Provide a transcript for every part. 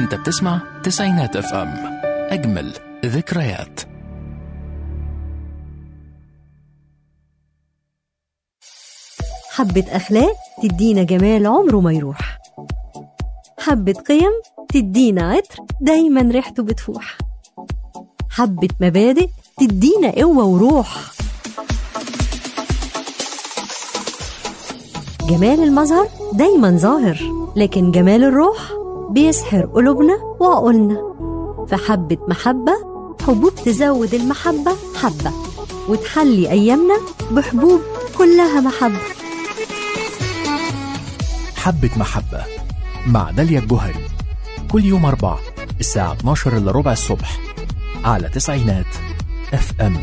انت بتسمع تسعينات اف ام اجمل ذكريات حبة أخلاق تدينا جمال عمره ما يروح حبة قيم تدينا عطر دايما ريحته بتفوح حبة مبادئ تدينا قوة وروح جمال المظهر دايما ظاهر لكن جمال الروح بيسحر قلوبنا وعقولنا فحبة محبة حبوب تزود المحبة حبة وتحلي أيامنا بحبوب كلها محبة حبة محبة مع داليا الجوهري كل يوم أربعة الساعة 12 إلا ربع الصبح على تسعينات اف ام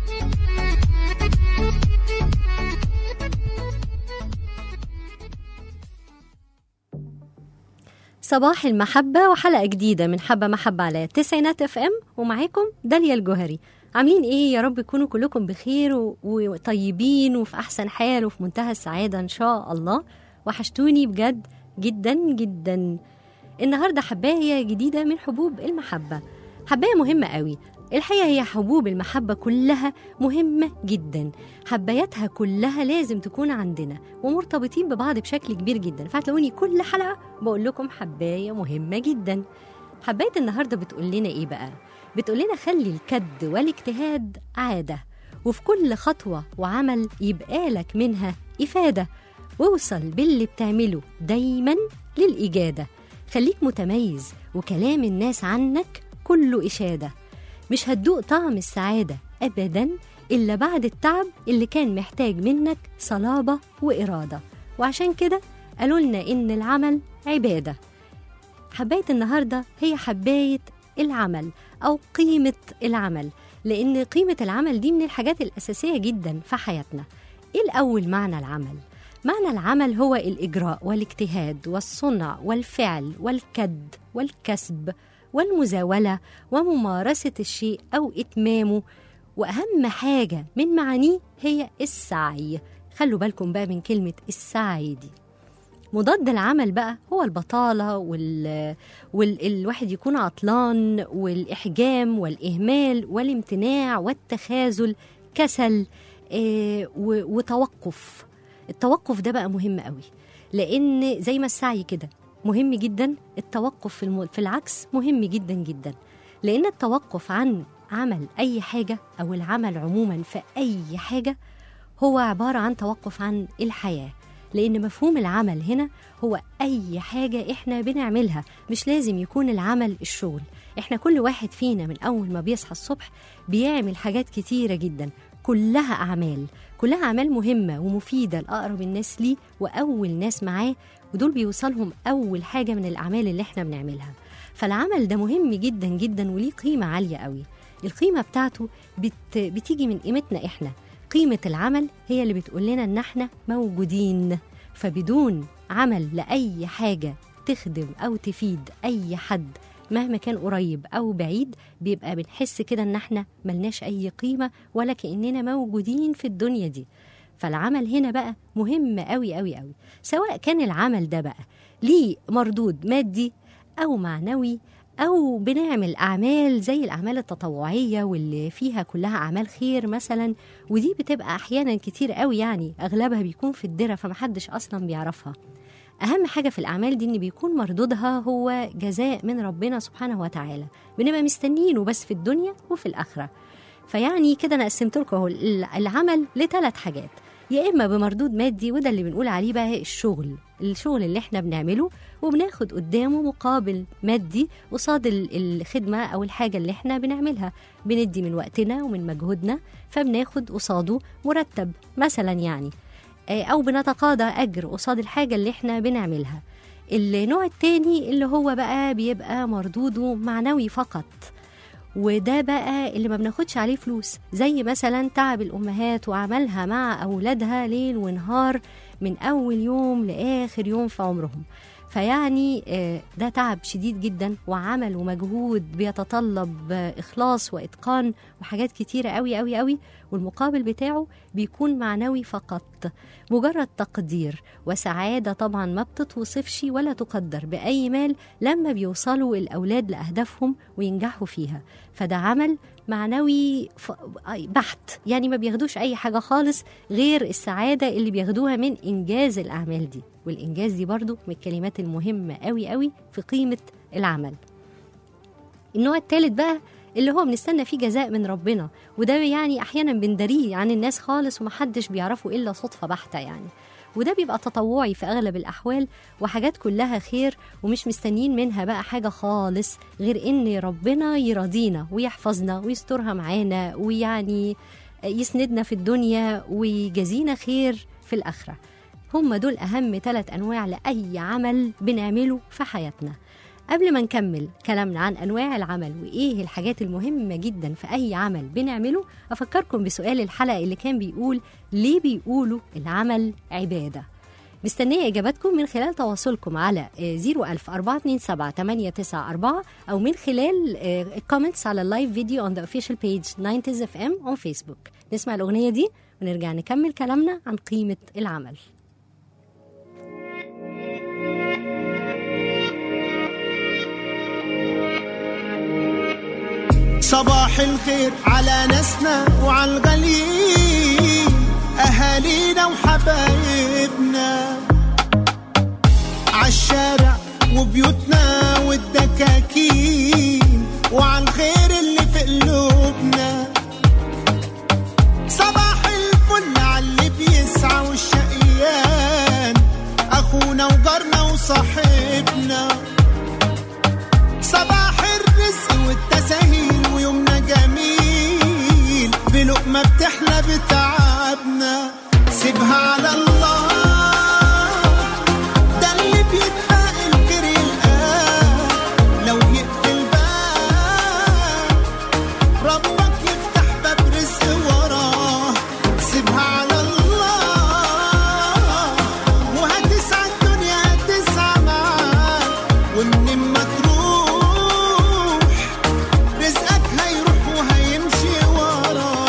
صباح المحبة وحلقة جديدة من حبة محبة على تسعينات اف ام ومعاكم داليا الجوهري عاملين ايه يا رب تكونوا كلكم بخير و- وطيبين وفي احسن حال وفي منتهى السعادة ان شاء الله وحشتوني بجد جدا جدا النهاردة حباية جديدة من حبوب المحبة حباية مهمة قوي الحقيقة هي حبوب المحبة كلها مهمة جدا حباياتها كلها لازم تكون عندنا ومرتبطين ببعض بشكل كبير جدا فهتلاقوني كل حلقة بقول لكم حباية مهمة جدا حباية النهاردة بتقول لنا ايه بقى بتقول لنا خلي الكد والاجتهاد عادة وفي كل خطوة وعمل يبقى لك منها إفادة واوصل باللي بتعمله دايما للإجادة خليك متميز وكلام الناس عنك كله إشادة مش هتدوق طعم السعادة أبدا إلا بعد التعب اللي كان محتاج منك صلابة وإرادة وعشان كده قالوا لنا إن العمل عبادة حباية النهاردة هي حباية العمل أو قيمة العمل لأن قيمة العمل دي من الحاجات الأساسية جدا في حياتنا إيه الأول معنى العمل؟ معنى العمل هو الإجراء والاجتهاد والصنع والفعل والكد والكسب والمزاولة وممارسة الشيء أو إتمامه وأهم حاجة من معانيه هي السعي خلوا بالكم بقى من كلمة السعي دي مضاد العمل بقى هو البطالة وال... والواحد يكون عطلان والإحجام والإهمال والامتناع والتخاذل كسل آه و... وتوقف التوقف ده بقى مهم قوي لأن زي ما السعي كده مهم جدا التوقف في, الم... في العكس مهم جدا جدا لأن التوقف عن عمل أي حاجة أو العمل عموما في أي حاجة هو عبارة عن توقف عن الحياة لأن مفهوم العمل هنا هو أي حاجة إحنا بنعملها مش لازم يكون العمل الشغل إحنا كل واحد فينا من أول ما بيصحى الصبح بيعمل حاجات كتيرة جدا كلها أعمال كلها أعمال مهمة ومفيدة لأقرب الناس ليه وأول ناس معاه ودول بيوصلهم أول حاجة من الأعمال اللي إحنا بنعملها فالعمل ده مهم جدا جدا وليه قيمة عالية قوي القيمة بتاعته بت... بتيجي من قيمتنا إحنا قيمة العمل هي اللي بتقول لنا إن إحنا موجودين فبدون عمل لأي حاجة تخدم أو تفيد أي حد مهما كان قريب أو بعيد بيبقى بنحس كده إن إحنا ملناش أي قيمة ولا كأننا موجودين في الدنيا دي فالعمل هنا بقى مهم قوي قوي قوي سواء كان العمل ده بقى ليه مردود مادي أو معنوي أو بنعمل أعمال زي الأعمال التطوعية واللي فيها كلها أعمال خير مثلا ودي بتبقى أحيانا كتير قوي يعني أغلبها بيكون في الدرة فمحدش أصلا بيعرفها أهم حاجة في الأعمال دي إن بيكون مردودها هو جزاء من ربنا سبحانه وتعالى بنبقى مستنيينه بس في الدنيا وفي الآخرة فيعني كده أنا قسمت لكم أهو العمل لثلاث حاجات يا إما بمردود مادي وده اللي بنقول عليه بقى الشغل الشغل اللي احنا بنعمله وبناخد قدامه مقابل مادي قصاد الخدمة أو الحاجة اللي احنا بنعملها بندي من وقتنا ومن مجهودنا فبناخد قصاده مرتب مثلا يعني أو بنتقاضى أجر قصاد الحاجة اللي احنا بنعملها النوع التاني اللي هو بقى بيبقى مردوده معنوي فقط وده بقى اللي ما بناخدش عليه فلوس زي مثلا تعب الأمهات وعملها مع أولادها ليل ونهار من أول يوم لآخر يوم في عمرهم فيعني آه، ده تعب شديد جدا وعمل ومجهود بيتطلب آه، إخلاص وإتقان وحاجات كتيرة قوي قوي قوي والمقابل بتاعه بيكون معنوي فقط مجرد تقدير وسعادة طبعا ما بتتوصفش ولا تقدر بأي مال لما بيوصلوا الأولاد لأهدافهم وينجحوا فيها فده عمل معنوي ف- بحت يعني ما بياخدوش أي حاجة خالص غير السعادة اللي بياخدوها من إنجاز الأعمال دي والإنجاز دي برضو من الكلمات المهمة قوي قوي في قيمة العمل النوع الثالث بقى اللي هو بنستنى فيه جزاء من ربنا وده يعني احيانا بنداريه عن الناس خالص ومحدش بيعرفه الا صدفه بحته يعني وده بيبقى تطوعي في اغلب الاحوال وحاجات كلها خير ومش مستنيين منها بقى حاجه خالص غير ان ربنا يرضينا ويحفظنا ويسترها معانا ويعني يسندنا في الدنيا ويجازينا خير في الاخره هم دول اهم ثلاث انواع لاي عمل بنعمله في حياتنا قبل ما نكمل كلامنا عن انواع العمل وايه الحاجات المهمه جدا في اي عمل بنعمله افكركم بسؤال الحلقه اللي كان بيقول ليه بيقولوا العمل عباده مستنية إجاباتكم من خلال تواصلكم على 01000 427 894 أو من خلال الكومنتس على اللايف فيديو on the official page 90s FM on Facebook نسمع الأغنية دي ونرجع نكمل كلامنا عن قيمة العمل صباح الخير على ناسنا وعلى الغاليين أهالينا وحبايبنا عالشارع وبيوتنا والدكاكين وعلى الخير اللي في قلوبنا صباح الفل على اللي بيسعى والشقيان أخونا وجارنا وصاحبنا صباح الرزق والتساهيل ويومنا جميل بلقمة بتحلى بتعبنا سيبها على الله ده اللي بيدفع الخير يلقاه لو يقفل باب ربك يفتح باب رزق وراه سيبها على الله وهتسعى الدنيا هتسعى معاك ومن ما تروح رزقك هيروح وهيمشي وراه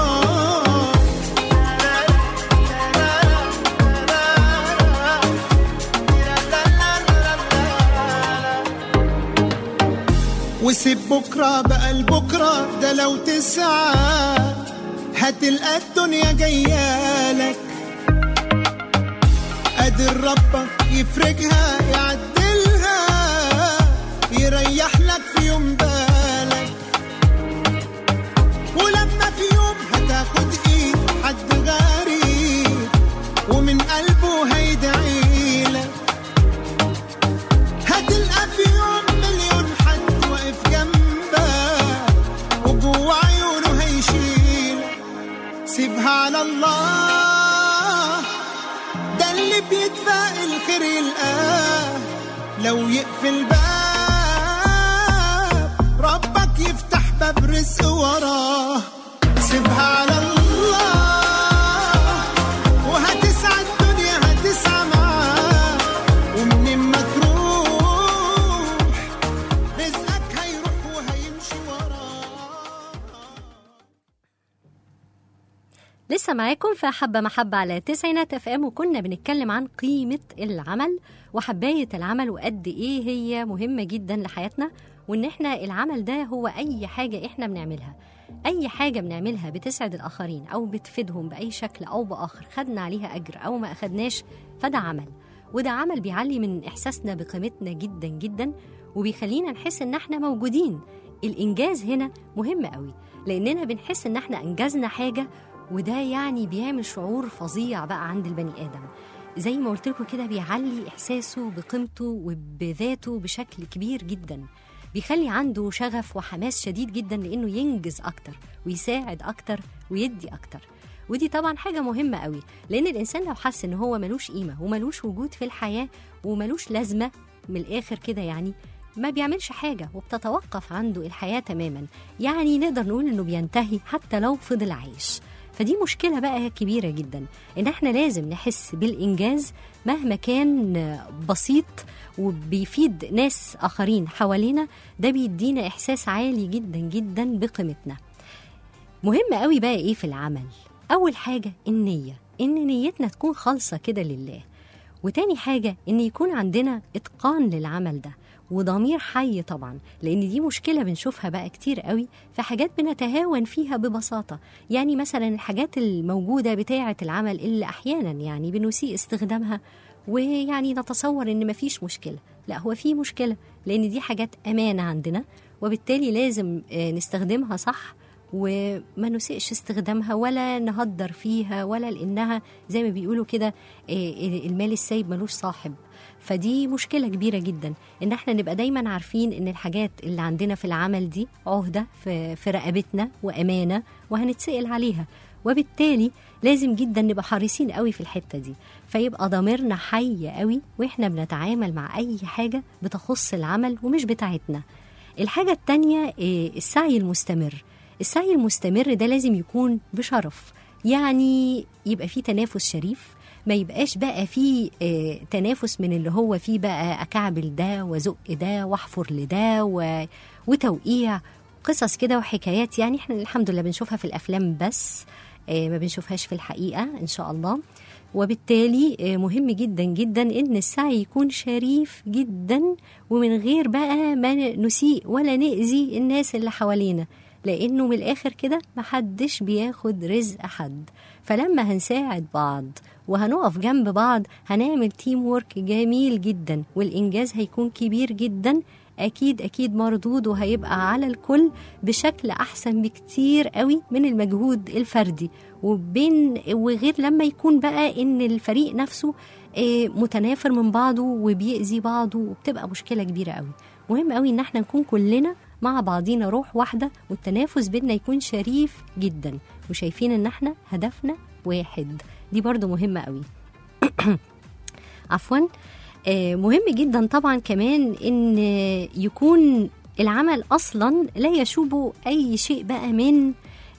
وسيب بكرة بقى لبكرة ده لو تسعى هتلقى الدنيا جايالك قادر ربك يفرجها يعدلها يريح لك في يوم بالك ولما في يوم هتاخد ايد حد غريب ومن قلبه هيدعيلك هتلقى في يوم مليون حد واقف جنبك وجوه عيونه هيشيلك سيبها على الله ده اللي بيدفع الخير يلقاه لو يقفل باب ربك يفتح باب رزق وراه سيبها على الله وهتسعى الدنيا هتسعى معاه ومن ما تروح رزقك هيروح وهيمشي وراه لسه معاكم في حبة محبة على تسعينات اف ام وكنا بنتكلم عن قيمة العمل وحباية العمل وقد ايه هي مهمة جدا لحياتنا وان احنا العمل ده هو اي حاجة احنا بنعملها اي حاجة بنعملها بتسعد الاخرين او بتفيدهم باي شكل او باخر خدنا عليها اجر او ما اخدناش فده عمل وده عمل بيعلي من احساسنا بقيمتنا جدا جدا وبيخلينا نحس ان احنا موجودين الانجاز هنا مهم قوي لاننا بنحس ان احنا انجزنا حاجه وده يعني بيعمل شعور فظيع بقى عند البني ادم زي ما قلت لكم كده بيعلي احساسه بقيمته وبذاته بشكل كبير جدا بيخلي عنده شغف وحماس شديد جدا لانه ينجز اكتر ويساعد اكتر ويدي اكتر ودي طبعا حاجة مهمة قوي لأن الإنسان لو حس إن هو ملوش قيمة وملوش وجود في الحياة وملوش لازمة من الآخر كده يعني ما بيعملش حاجة وبتتوقف عنده الحياة تماما يعني نقدر نقول إنه بينتهي حتى لو فضل عايش فدي مشكلة بقى كبيرة جدا إن إحنا لازم نحس بالإنجاز مهما كان بسيط وبيفيد ناس اخرين حوالينا ده بيدينا احساس عالي جدا جدا بقيمتنا مهم قوي بقى ايه في العمل اول حاجه النيه ان نيتنا تكون خالصه كده لله وتاني حاجه ان يكون عندنا اتقان للعمل ده وضمير حي طبعا لان دي مشكله بنشوفها بقى كتير قوي في حاجات بنتهاون فيها ببساطه يعني مثلا الحاجات الموجوده بتاعه العمل اللي احيانا يعني بنسيء استخدامها ويعني نتصور ان مفيش مشكله لا هو في مشكله لان دي حاجات امانه عندنا وبالتالي لازم آه، نستخدمها صح وما نسيئش استخدامها ولا نهدر فيها ولا لانها زي ما بيقولوا كده آه، المال السايب ملوش صاحب فدي مشكلة كبيرة جدا إن احنا نبقى دايما عارفين إن الحاجات اللي عندنا في العمل دي عهدة في, في رقبتنا وأمانة وهنتسأل عليها وبالتالي لازم جدا نبقى حريصين قوي في الحتة دي فيبقى ضميرنا حي قوي وإحنا بنتعامل مع أي حاجة بتخص العمل ومش بتاعتنا الحاجة التانية إيه، السعي المستمر السعي المستمر ده لازم يكون بشرف يعني يبقى فيه تنافس شريف ما يبقاش بقى فيه آه، تنافس من اللي هو فيه بقى أكعبل ده وزق ده واحفر لده و... وتوقيع قصص كده وحكايات يعني احنا الحمد لله بنشوفها في الأفلام بس آه، ما بنشوفهاش في الحقيقة إن شاء الله وبالتالي آه، مهم جدا جدا ان السعي يكون شريف جدا ومن غير بقى ما نسيء ولا نأذي الناس اللي حوالينا لانه من الاخر كده محدش بياخد رزق حد فلما هنساعد بعض وهنقف جنب بعض هنعمل تيم وورك جميل جدا والانجاز هيكون كبير جدا اكيد اكيد مردود وهيبقى على الكل بشكل احسن بكتير قوي من المجهود الفردي وبين وغير لما يكون بقى ان الفريق نفسه آه، متنافر من بعضه وبيأذي بعضه وبتبقى مشكله كبيره قوي مهم قوي ان احنا نكون كلنا مع بعضينا روح واحده والتنافس بينا يكون شريف جدا وشايفين ان احنا هدفنا واحد دي برضو مهمه قوي عفوا آه، مهم جدا طبعا كمان ان يكون العمل اصلا لا يشوبه اي شيء بقى من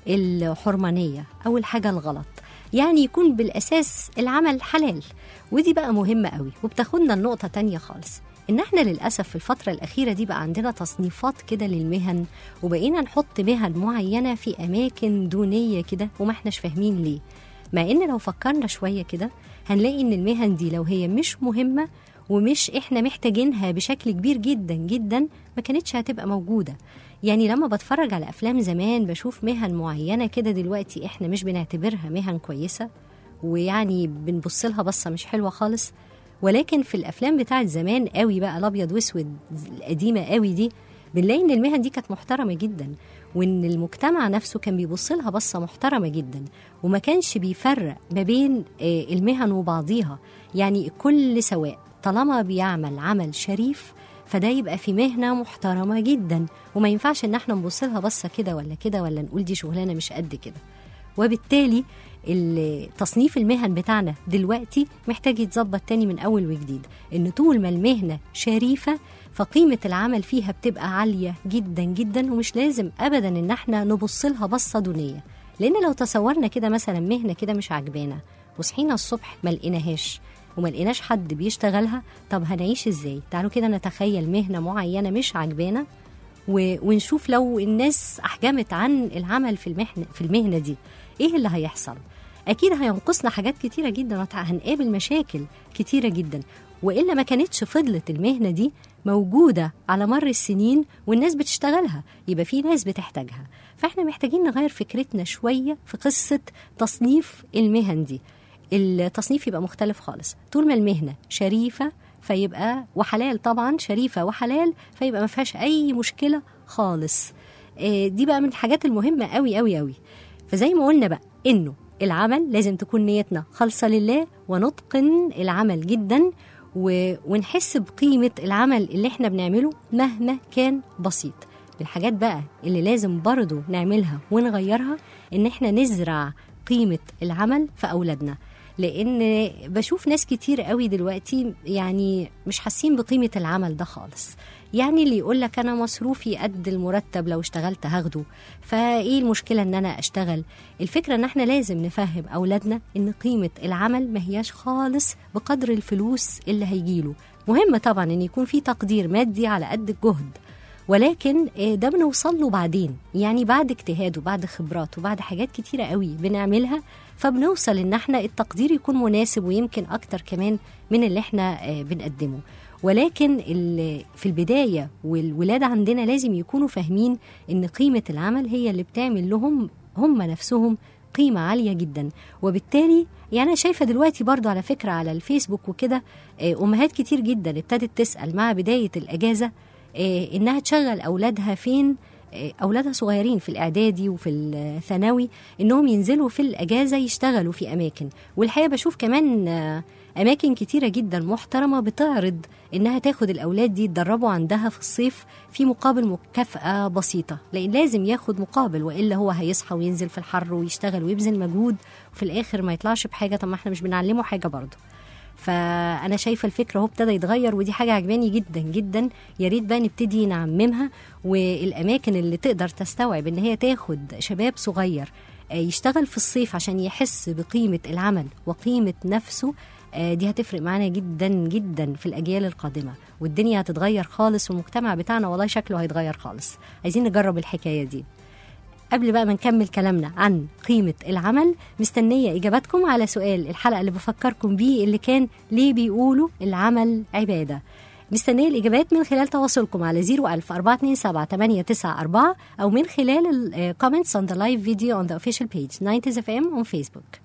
الحرمانيه او الحاجه الغلط يعني يكون بالاساس العمل حلال ودي بقى مهمه قوي وبتاخدنا لنقطه تانية خالص ان احنا للاسف في الفتره الاخيره دي بقى عندنا تصنيفات كده للمهن وبقينا نحط مهن معينه في اماكن دونيه كده وما احناش فاهمين ليه مع ان لو فكرنا شويه كده هنلاقي ان المهن دي لو هي مش مهمه ومش احنا محتاجينها بشكل كبير جدا جدا ما كانتش هتبقى موجوده يعني لما بتفرج على افلام زمان بشوف مهن معينه كده دلوقتي احنا مش بنعتبرها مهن كويسه ويعني بنبص لها بصه مش حلوه خالص ولكن في الافلام بتاعت زمان قوي بقى الابيض واسود القديمه قوي دي بنلاقي ان المهن دي كانت محترمه جدا وان المجتمع نفسه كان بيبص لها بصه محترمه جدا وما كانش بيفرق ما بين آه، المهن وبعضيها يعني الكل سواء طالما بيعمل عمل شريف فده يبقى في مهنه محترمه جدا وما ينفعش ان احنا نبص لها بصه كده ولا كده ولا نقول دي شغلانه مش قد كده وبالتالي ال- تصنيف المهن بتاعنا دلوقتي محتاج يتظبط تاني من اول وجديد ان طول ما المهنه شريفه فقيمه العمل فيها بتبقى عاليه جدا جدا ومش لازم ابدا ان احنا نبص لها بصه دونيه لان لو تصورنا كده مثلا مهنه كده مش عجبانا وصحينا الصبح ما لقيناهاش وما لقيناش حد بيشتغلها طب هنعيش ازاي تعالوا كده نتخيل مهنه معينه مش عجبانا و- ونشوف لو الناس احجمت عن العمل في المهنه في المهنه دي ايه اللي هيحصل اكيد هينقصنا حاجات كتيره جدا وت- هنقابل مشاكل كتيره جدا والا ما كانتش فضلت المهنه دي موجوده على مر السنين والناس بتشتغلها يبقى في ناس بتحتاجها فاحنا محتاجين نغير فكرتنا شويه في قصه تصنيف المهن دي التصنيف يبقى مختلف خالص طول ما المهنه شريفه فيبقى وحلال طبعا شريفه وحلال فيبقى ما فيهاش اي مشكله خالص آه، دي بقى من الحاجات المهمه قوي قوي قوي فزي ما قلنا بقى انه العمل لازم تكون نيتنا خالصه لله ونتقن العمل جدا و... ونحس بقيمه العمل اللي احنا بنعمله مهما كان بسيط الحاجات بقى اللي لازم برضو نعملها ونغيرها ان احنا نزرع قيمه العمل في اولادنا لان بشوف ناس كتير قوي دلوقتي يعني مش حاسين بقيمه العمل ده خالص يعني اللي يقول لك انا مصروفي قد المرتب لو اشتغلت هاخده فايه المشكله ان انا اشتغل الفكره ان احنا لازم نفهم اولادنا ان قيمه العمل ما هياش خالص بقدر الفلوس اللي هيجيله مهم طبعا ان يكون في تقدير مادي على قد الجهد ولكن آه، ده بنوصل له بعدين يعني بعد اجتهاد وبعد خبرات وبعد حاجات كتيرة قوي بنعملها فبنوصل ان احنا التقدير يكون مناسب ويمكن اكتر كمان من اللي احنا آه، بنقدمه ولكن ال- في البداية والولاد عندنا لازم يكونوا فاهمين ان قيمة العمل هي اللي بتعمل لهم هم نفسهم قيمة عالية جدا وبالتالي يعني أنا شايفة دلوقتي برضو على فكرة على الفيسبوك وكده آه، أمهات كتير جدا ابتدت تسأل مع بداية الأجازة آه، إنها تشغل أولادها فين آه، أولادها صغيرين في الإعدادي وفي الثانوي إنهم ينزلوا في الأجازة يشتغلوا في أماكن والحقيقة بشوف كمان آه، أماكن كتيرة جدا محترمة بتعرض إنها تاخد الأولاد دي يتدربوا عندها في الصيف في مقابل مكافأة بسيطة لأن لازم ياخد مقابل وإلا هو هيصحى وينزل في الحر ويشتغل ويبذل مجهود وفي الآخر ما يطلعش بحاجة طب ما احنا مش بنعلمه حاجة برضه فانا شايفه الفكره هو ابتدى يتغير ودي حاجه عجباني جدا جدا يا ريت بقى نبتدي نعممها والاماكن اللي تقدر تستوعب ان هي تاخد شباب صغير آه، يشتغل في الصيف عشان يحس بقيمه العمل وقيمه نفسه آه، دي هتفرق معانا جدا جدا في الاجيال القادمه والدنيا هتتغير خالص والمجتمع بتاعنا والله شكله هيتغير خالص عايزين نجرب الحكايه دي قبل بقى ما نكمل كلامنا عن قيمة العمل مستنية إجاباتكم على سؤال الحلقة اللي بفكركم بيه اللي كان ليه بيقولوا العمل عبادة مستنية الإجابات من خلال تواصلكم على 01000 427 894 أو من خلال الكومنتس on the live video on the official page 90s FM on Facebook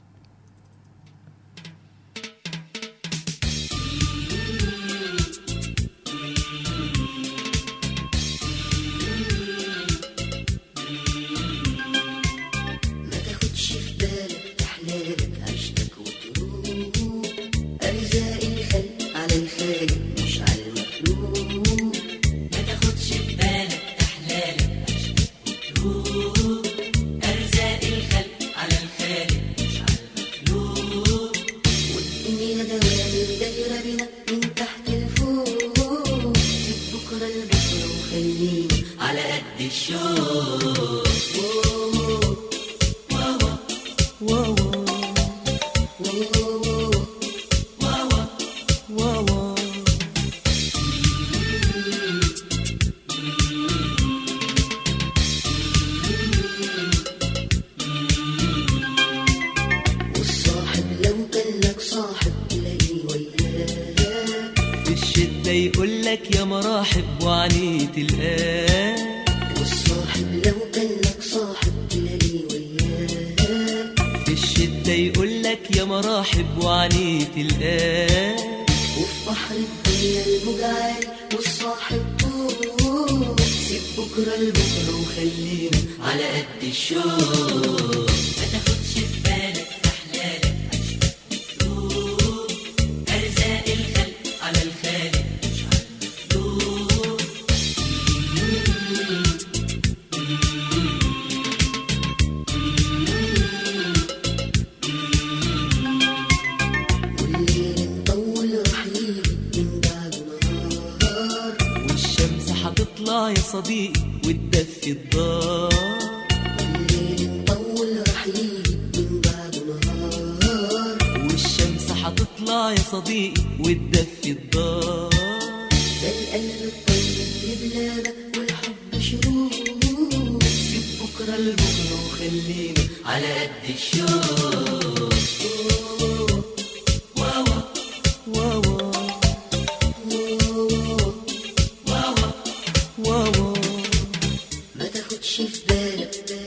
ما تاخدش في بالك احلامك عشتك وتروح ارزاق الخلق على الخالق مش على المخلوق ما تاخدش في بالك احلامك عشتك وتروح ارزاق الخلق على الخالق مش على المخلوق والدنيا دوام دايره بينا من تحت لفوق سيب بكره لبكره وخلينا على قد الشوق والصاحب لو كان لك صاحب تلاقيه وياك في الشدة يقولك يا مراحب وعني تلقاه والصاحب لو كان لك صاحب تلاقيه وياك في الشدة يقولك يا مراحب وعني تلقاه وفي بحر الدنيا الموج عالي والصاحب طول سيب بكرة لبكرة وخلينا على قد الشوق ما تاخدش في بالك أحلالك عشتك بتروح أرزاق الخلق على الخالق مش على المخلوق والليل مطول راح يجي من بعد نهار والشمس هتطلع يا صديقي وتدفي الدار والليل مطول راح يجي من بعد نهار والشمس هتطلع يا صديقي وتدفي الدار ده القلب الطيب بلادة والحب شروق سيب بكرة لبكرة وخلينا على قد الشوق ما تاخدش في بالك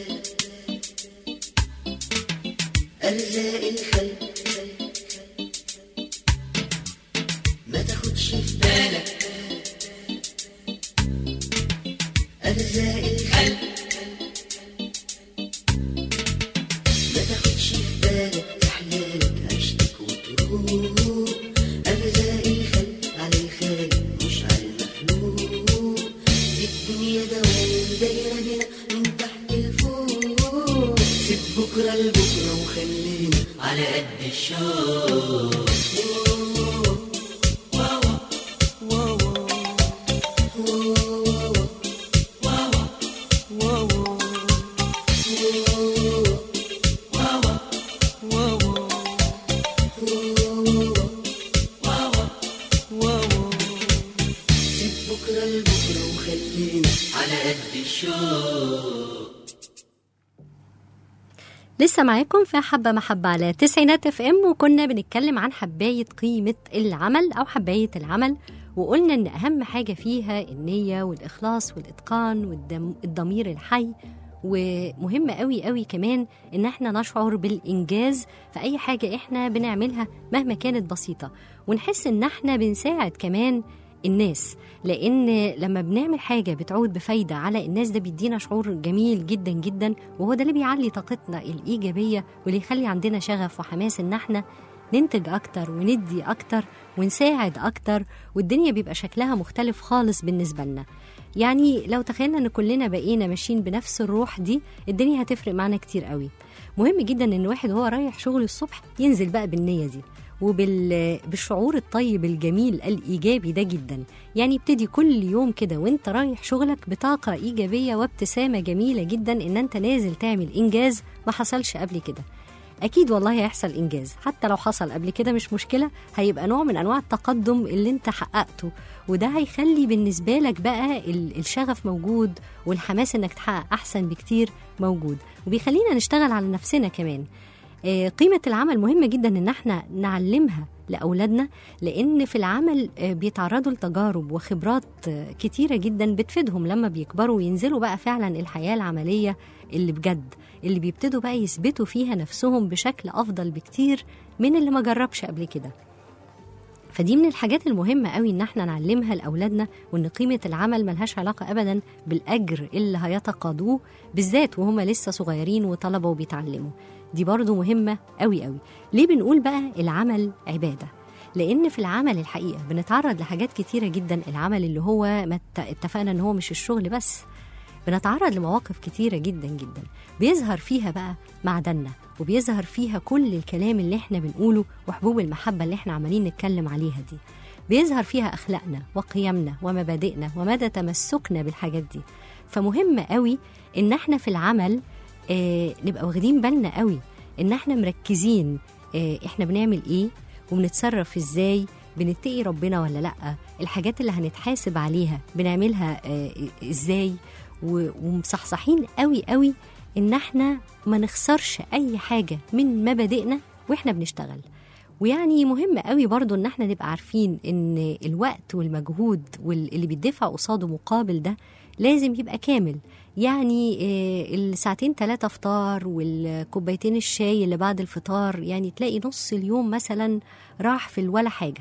أرزاق الخلق ما تاخدش في بالك أرزاق الخلق ما تاخدش في بالك أحلامك عشتك وتروح أرزاق الخلق على الخالق مش على المخلوق دي الدنيا دوام دايرة بينا من تحت لفوق سيب بكرة لبكرة وخلينا على قد الشوق بكرة لبكرة وخلينا على قد الشوق لسه معاكم في حبة محبة على تسعينات اف ام وكنا بنتكلم عن حباية قيمة العمل أو حباية العمل وقلنا إن أهم حاجة فيها النية والإخلاص والإتقان والضمير الحي ومهم قوي قوي كمان إن احنا نشعر بالإنجاز في أي حاجة احنا بنعملها مهما كانت بسيطة ونحس إن احنا بنساعد كمان الناس لان لما بنعمل حاجه بتعود بفايده على الناس ده بيدينا شعور جميل جدا جدا وهو ده اللي بيعلي طاقتنا الايجابيه واللي يخلي عندنا شغف وحماس ان احنا ننتج اكتر وندي اكتر ونساعد اكتر والدنيا بيبقى شكلها مختلف خالص بالنسبه لنا يعني لو تخيلنا ان كلنا بقينا ماشيين بنفس الروح دي الدنيا هتفرق معانا كتير قوي مهم جدا ان الواحد وهو رايح شغل الصبح ينزل بقى بالنيه دي وبالشعور الطيب الجميل الايجابي ده جدا يعني ابتدي كل يوم كده وانت رايح شغلك بطاقه ايجابيه وابتسامه جميله جدا ان انت نازل تعمل انجاز ما حصلش قبل كده اكيد والله هيحصل انجاز حتى لو حصل قبل كده مش مشكله هيبقى نوع من انواع التقدم اللي انت حققته وده هيخلي بالنسبه لك بقى ال- الشغف موجود والحماس انك تحقق احسن بكتير موجود وبيخلينا نشتغل على نفسنا كمان آه، قيمة العمل مهمة جدا إن احنا نعلمها لأولادنا لأن في العمل آه، بيتعرضوا لتجارب وخبرات آه، كتيرة جدا بتفيدهم لما بيكبروا وينزلوا بقى فعلا الحياة العملية اللي بجد اللي بيبتدوا بقى يثبتوا فيها نفسهم بشكل أفضل بكتير من اللي ما جربش قبل كده فدي من الحاجات المهمة قوي إن احنا نعلمها لأولادنا وإن قيمة العمل ملهاش علاقة أبدا بالأجر اللي هيتقاضوه بالذات وهم لسه صغيرين وطلبة وبيتعلموا دي برضو مهمة قوي قوي ليه بنقول بقى العمل عبادة لأن في العمل الحقيقة بنتعرض لحاجات كتيرة جدا العمل اللي هو ما ات- اتفقنا إن هو مش الشغل بس بنتعرض لمواقف كتيرة جدا جدا بيظهر فيها بقى معدننا وبيظهر فيها كل الكلام اللي احنا بنقوله وحبوب المحبة اللي احنا عمالين نتكلم عليها دي بيظهر فيها أخلاقنا وقيمنا ومبادئنا ومدى تمسكنا بالحاجات دي فمهم قوي إن احنا في العمل آه نبقى واخدين بالنا قوي إن احنا مركزين آه احنا بنعمل ايه وبنتصرف ازاي بنتقي ربنا ولا لأ الحاجات اللي هنتحاسب عليها بنعملها آه ازاي و- ومصحصحين قوي قوي ان احنا ما نخسرش اي حاجه من مبادئنا واحنا بنشتغل ويعني مهم قوي برضو ان احنا نبقى عارفين ان الوقت والمجهود واللي بيدفع قصاده مقابل ده لازم يبقى كامل يعني آه، الساعتين ثلاثة فطار والكوبايتين الشاي اللي بعد الفطار يعني تلاقي نص اليوم مثلا راح في الولا حاجة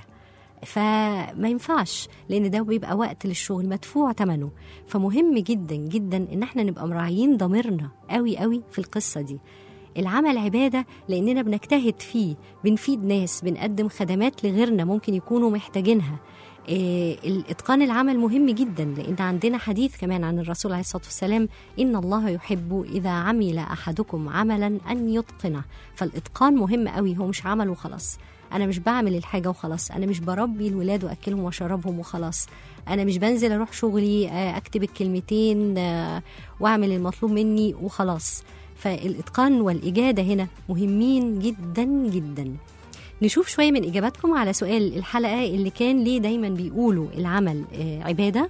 فما ينفعش لان ده بيبقى وقت للشغل مدفوع ثمنه فمهم جدا جدا ان احنا نبقى مراعيين ضميرنا قوي قوي في القصه دي العمل عباده لاننا بنجتهد فيه بنفيد ناس بنقدم خدمات لغيرنا ممكن يكونوا محتاجينها إيه الاتقان العمل مهم جدا لان عندنا حديث كمان عن الرسول عليه الصلاه والسلام ان الله يحب اذا عمل احدكم عملا ان يتقنه فالاتقان مهم قوي هو مش عمل وخلاص انا مش بعمل الحاجه وخلاص انا مش بربي الولاد واكلهم واشربهم وخلاص انا مش بنزل اروح شغلي آه، اكتب الكلمتين آه، واعمل المطلوب مني وخلاص فالاتقان والاجاده هنا مهمين جدا جدا نشوف شويه من اجاباتكم على سؤال الحلقه اللي كان ليه دايما بيقولوا العمل آه، عباده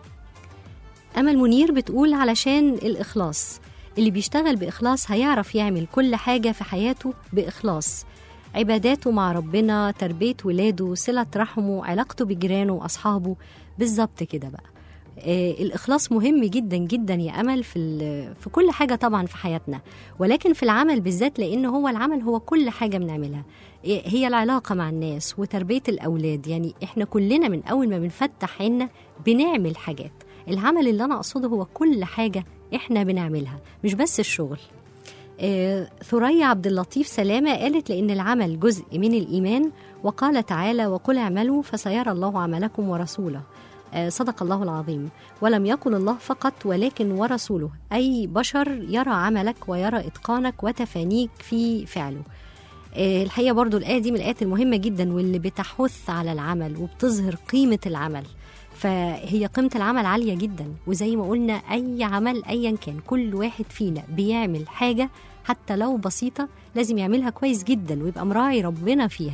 امل منير بتقول علشان الاخلاص اللي بيشتغل باخلاص هيعرف يعمل كل حاجه في حياته باخلاص عباداته مع ربنا تربيه ولاده صله رحمه علاقته بجيرانه واصحابه بالظبط كده بقى آه، الإخلاص مهم جدا جدا يا أمل في, ال- في كل حاجة طبعا في حياتنا ولكن في العمل بالذات لأن هو العمل هو كل حاجة بنعملها آه، هي العلاقة مع الناس وتربية الأولاد يعني إحنا كلنا من أول ما بنفتح عنا بنعمل حاجات العمل اللي أنا أقصده هو كل حاجة إحنا بنعملها مش بس الشغل آه، ثريا عبد اللطيف سلامة قالت لأن العمل جزء من الإيمان وقال تعالى وقل اعملوا فسيرى الله عملكم ورسوله آه، صدق الله العظيم ولم يقل الله فقط ولكن ورسوله أي بشر يرى عملك ويرى إتقانك وتفانيك في فعله آه، الحقيقة برضو الآية دي من الآيات المهمة جدا واللي بتحث على العمل وبتظهر قيمة العمل فهي قيمة العمل عالية جدا وزي ما قلنا أي عمل أيا كان كل واحد فينا بيعمل حاجة حتى لو بسيطة لازم يعملها كويس جدا ويبقى مراعي ربنا فيها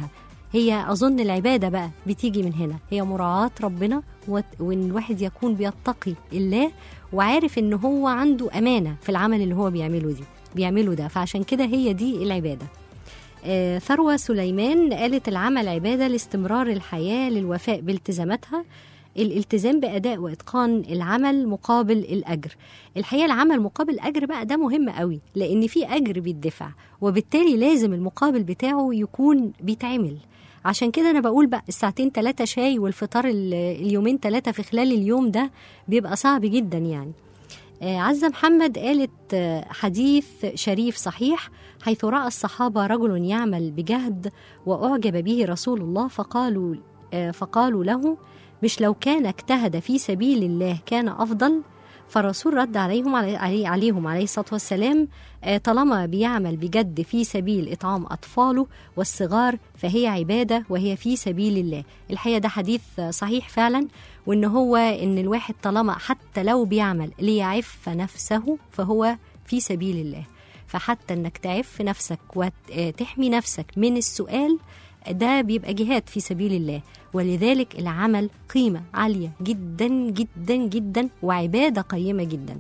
هي أظن العبادة بقى بتيجي من هنا هي مراعاة ربنا وت- وإن الواحد يكون بيتقي الله وعارف إن هو عنده أمانة في العمل اللي هو بيعمله دي بيعمله ده فعشان كده هي دي العبادة آه، ثروة سليمان قالت العمل عبادة لاستمرار الحياة للوفاء بالتزاماتها الالتزام بأداء وإتقان العمل مقابل الأجر الحقيقة العمل مقابل أجر بقى ده مهم قوي لأن في أجر بيدفع وبالتالي لازم المقابل بتاعه يكون بيتعمل عشان كده أنا بقول بقى الساعتين ثلاثة شاي والفطار ال- اليومين ثلاثة في خلال اليوم ده بيبقى صعب جدا يعني آه، عزة محمد قالت آه، حديث شريف صحيح حيث رأى الصحابة رجل يعمل بجهد وأعجب به رسول الله فقالوا آه، فقالوا له مش لو كان اجتهد في سبيل الله كان أفضل فالرسول رد عليهم علي علي- عليهم عليه الصلاة والسلام آه، طالما بيعمل بجد في سبيل إطعام أطفاله والصغار فهي عبادة وهي في سبيل الله الحقيقة ده حديث آه، صحيح فعلا وإن هو إن الواحد طالما حتى لو بيعمل ليعف نفسه فهو في سبيل الله فحتى إنك تعف نفسك وتحمي نفسك من السؤال ده بيبقى جهاد في سبيل الله ولذلك العمل قيمة عالية جدا جدا جدا وعبادة قيمة جدا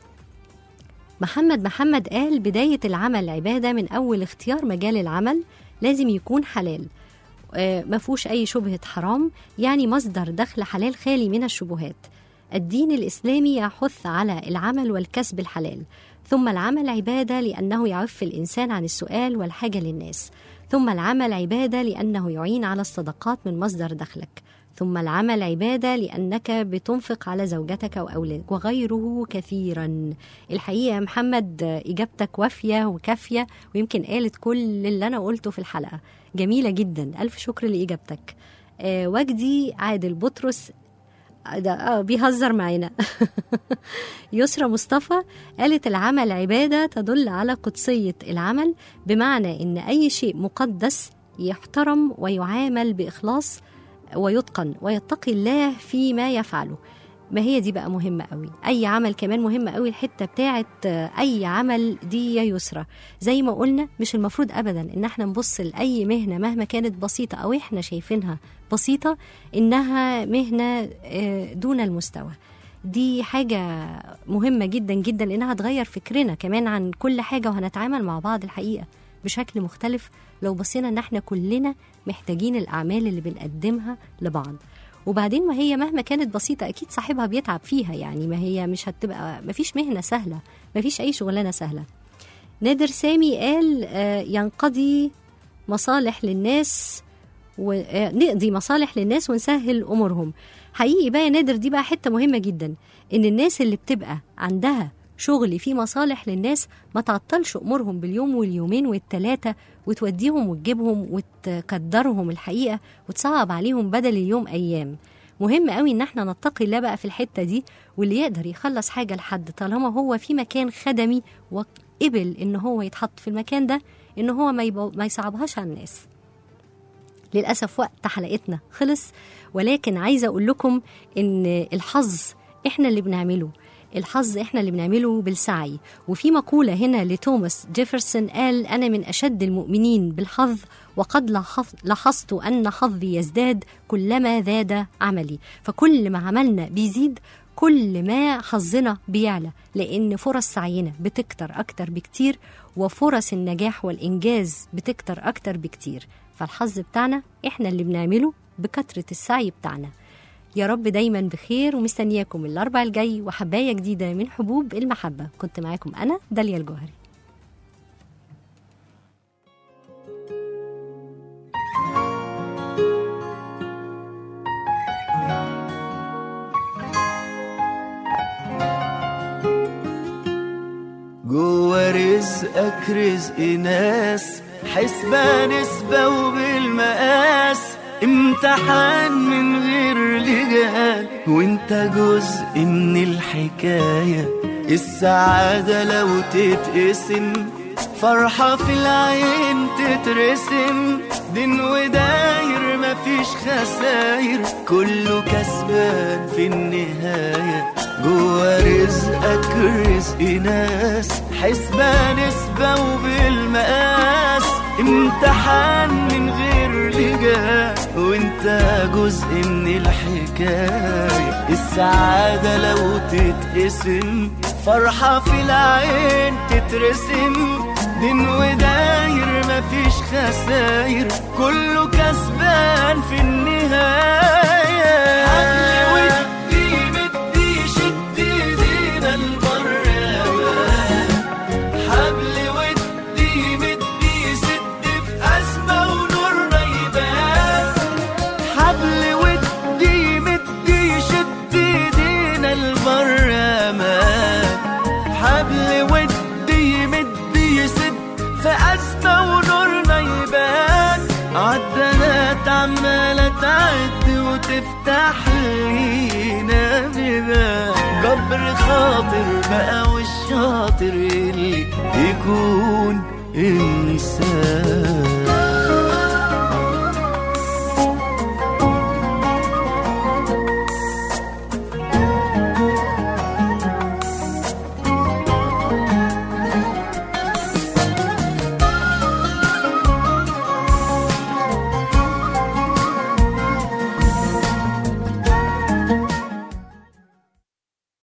محمد محمد قال بداية العمل عبادة من أول اختيار مجال العمل لازم يكون حلال آه، ما فيهوش أي شبهة حرام يعني مصدر دخل حلال خالي من الشبهات الدين الإسلامي يحث على العمل والكسب الحلال ثم العمل عبادة لأنه يعف الإنسان عن السؤال والحاجة للناس ثم العمل عبادة لأنه يعين على الصدقات من مصدر دخلك ثم العمل عبادة لأنك بتنفق على زوجتك وأولادك وغيره كثيرا الحقيقة يا محمد آه، إجابتك وافية وكافية ويمكن قالت كل اللي أنا قلته في الحلقة جميلة جدا ألف شكر لإجابتك آه وجدي عادل بطرس ده اه بيهزر معانا يسرى مصطفى قالت العمل عبادة تدل على قدسية العمل بمعنى إن أي شيء مقدس يحترم ويعامل بإخلاص ويتقن ويتقي الله فيما يفعله ما هي دي بقى مهمة قوي أي عمل كمان مهمة قوي الحتة بتاعت آه، أي عمل دي يا يسرى زي ما قلنا مش المفروض أبدا إن احنا نبص لأي مهنة مهما كانت بسيطة أو احنا شايفينها بسيطة إنها مهنة آه، دون المستوى دي حاجة مهمة جدا جدا لأنها هتغير فكرنا كمان عن كل حاجة وهنتعامل مع بعض الحقيقة بشكل مختلف لو بصينا إن احنا كلنا محتاجين الأعمال اللي بنقدمها لبعض وبعدين ما هي مهما كانت بسيطة أكيد صاحبها بيتعب فيها يعني ما هي مش هتبقى ما فيش مهنة سهلة ما فيش أي شغلانة سهلة نادر سامي قال آه، ينقضي مصالح للناس ونقضي مصالح للناس ونسهل امورهم حقيقي بقى يا نادر دي بقى حته مهمه جدا ان الناس اللي بتبقى عندها شغل فيه مصالح للناس ما تعطلش امورهم باليوم واليومين والتلاته وتوديهم وتجيبهم وتقدرهم الحقيقه وتصعب عليهم بدل اليوم ايام مهم قوي ان احنا نتقي الله بقى في الحته دي واللي يقدر يخلص حاجه لحد طالما هو في مكان خدمي وقبل ان هو يتحط في المكان ده ان هو ما, يبو... ما يصعبهاش على الناس للأسف وقت حلقتنا خلص ولكن عايزة أقول لكم إن الحظ إحنا اللي بنعمله الحظ إحنا اللي بنعمله بالسعي وفي مقولة هنا لتوماس جيفرسون قال أنا من أشد المؤمنين بالحظ وقد لاحظ- لاحظت أن حظي يزداد كلما زاد عملي فكل ما عملنا بيزيد كل ما حظنا بيعلى لأن فرص سعينا بتكتر أكتر بكتير وفرص النجاح والإنجاز بتكتر أكتر بكتير فالحظ بتاعنا إحنا اللي بنعمله بكثرة السعي بتاعنا يا رب دايما بخير ومستنياكم الأربع الجاي وحباية جديدة من حبوب المحبة كنت معاكم أنا داليا الجوهري جوا رزقك رزق ناس حسبة نسبة وبالمقاس امتحان من غير لجان وانت جزء من الحكاية السعادة لو تتقسم فرحة في العين تترسم دين وداير مفيش خساير كله كسبان في النهاية جوا رزقك رزق ناس حسبة نسبة وبالمقاس امتحان من غير غير لجان وانت جزء من الحكاية السعادة لو تتقسم فرحة في العين تترسم دين وداير مفيش خساير كله كسبان في النهاية حبل ودي مدي شد ايدينا البرامة حبل ودي مدي سد في أزمة ونورنا يبان حبل ودي مدي شد ايدينا البرامة حبل ودي مدي يسد في أزمة ونورنا يبان عدلات عمالة تعد وتفتح لينا بيبان جبر خاطر بقى والشاطر اللي يكون إنسان